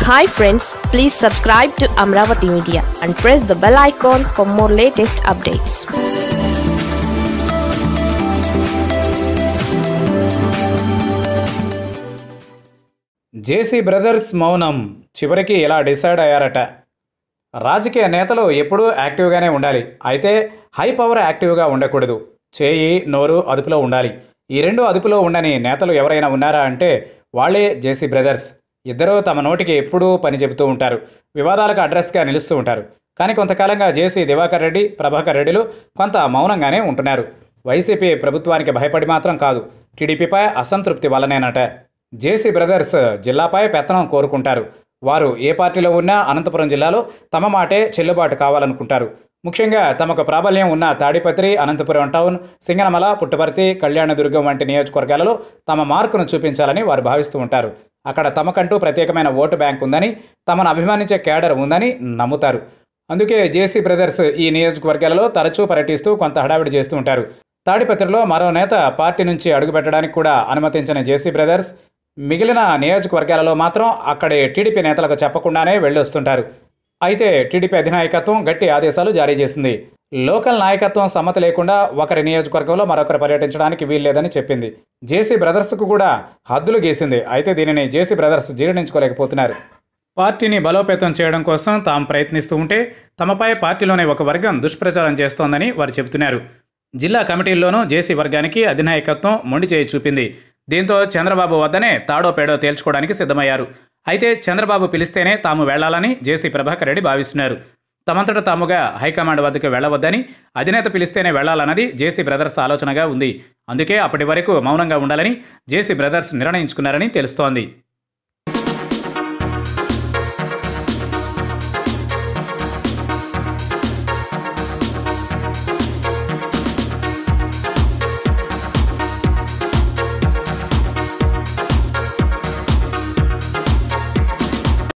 hi friends please subscribe to Amaravati media and press the bell icon for more latest updates JC brothers మౌనం చివరికి ఇలా decide అయ్యారట రాజకీయ నేతలు ఎప్పుడూ యాక్టివ్గానే ఉండాలి అయితే హై పవర్ యాక్టివ్గా ఉండకూడదు చేయి నోరు అదుపులో ఉండాలి ఈ రెండు అదుపులో ఉండని నేతలు ఎవరైనా ఉన్నారా అంటే వాళ్ళే జేసీ బ్రదర్స్ ఇద్దరూ తమ నోటికి ఎప్పుడూ పని చెబుతూ ఉంటారు వివాదాలకు అడ్రస్గా నిలుస్తూ ఉంటారు కానీ కొంతకాలంగా జేసీ దివాకర్ రెడ్డి ప్రభాకర్ రెడ్డిలు కొంత మౌనంగానే ఉంటున్నారు వైసీపీ ప్రభుత్వానికి భయపడి మాత్రం కాదు టీడీపీపై అసంతృప్తి వల్లనేనట జేసీ బ్రదర్స్ జిల్లాపై పెత్తనం కోరుకుంటారు వారు ఏ పార్టీలో ఉన్నా అనంతపురం జిల్లాలో తమ మాటే చెల్లుబాటు కావాలనుకుంటారు ముఖ్యంగా తమకు ప్రాబల్యం ఉన్న తాడిపత్రి అనంతపురం టౌన్ సింగనమల పుట్టపర్తి కళ్యాణదుర్గం వంటి నియోజకవర్గాలలో తమ మార్కును చూపించాలని వారు భావిస్తూ ఉంటారు అక్కడ తమకంటూ ప్రత్యేకమైన ఓటు బ్యాంక్ ఉందని తమను అభిమానించే కేడర్ ఉందని నమ్ముతారు అందుకే జేసీ బ్రదర్స్ ఈ నియోజకవర్గాలలో తరచూ పర్యటిస్తూ కొంత హడావిడి చేస్తూ ఉంటారు తాడిపత్రిలో మరో నేత పార్టీ నుంచి అడుగుపెట్టడానికి కూడా అనుమతించిన జేసీ బ్రదర్స్ మిగిలిన నియోజకవర్గాలలో మాత్రం అక్కడి టీడీపీ నేతలకు చెప్పకుండానే వెళ్ళొస్తుంటారు అయితే టీడీపీ అధినాయకత్వం గట్టి ఆదేశాలు జారీ చేసింది లోకల్ నాయకత్వం సమ్మతి లేకుండా ఒకరి నియోజకవర్గంలో మరొకరు పర్యటించడానికి వీల్లేదని చెప్పింది జేసీ బ్రదర్స్కు కూడా హద్దులు గీసింది అయితే దీనిని జేసీ బ్రదర్స్ జీర్ణించుకోలేకపోతున్నారు పార్టీని బలోపేతం చేయడం కోసం తాము ప్రయత్నిస్తూ ఉంటే తమపై పార్టీలోని ఒక వర్గం దుష్ప్రచారం చేస్తోందని వారు చెబుతున్నారు జిల్లా కమిటీల్లోనూ జేసీ వర్గానికి అధినాయకత్వం మొండి చేయి చూపింది దీంతో చంద్రబాబు వద్దనే తాడో పేడో తేల్చుకోవడానికి సిద్ధమయ్యారు అయితే చంద్రబాబు పిలిస్తేనే తాము వెళ్లాలని జేసీ ప్రభాకర్ రెడ్డి భావిస్తున్నారు తమంతట తాముగా హైకమాండ్ వద్దకు వెళ్లవద్దని అధినేత పిలిస్తేనే వెళ్లాలన్నది జేసీ బ్రదర్స్ ఆలోచనగా ఉంది అందుకే అప్పటి వరకు మౌనంగా ఉండాలని జేసీ బ్రదర్స్ నిర్ణయించుకున్నారని తెలుస్తోంది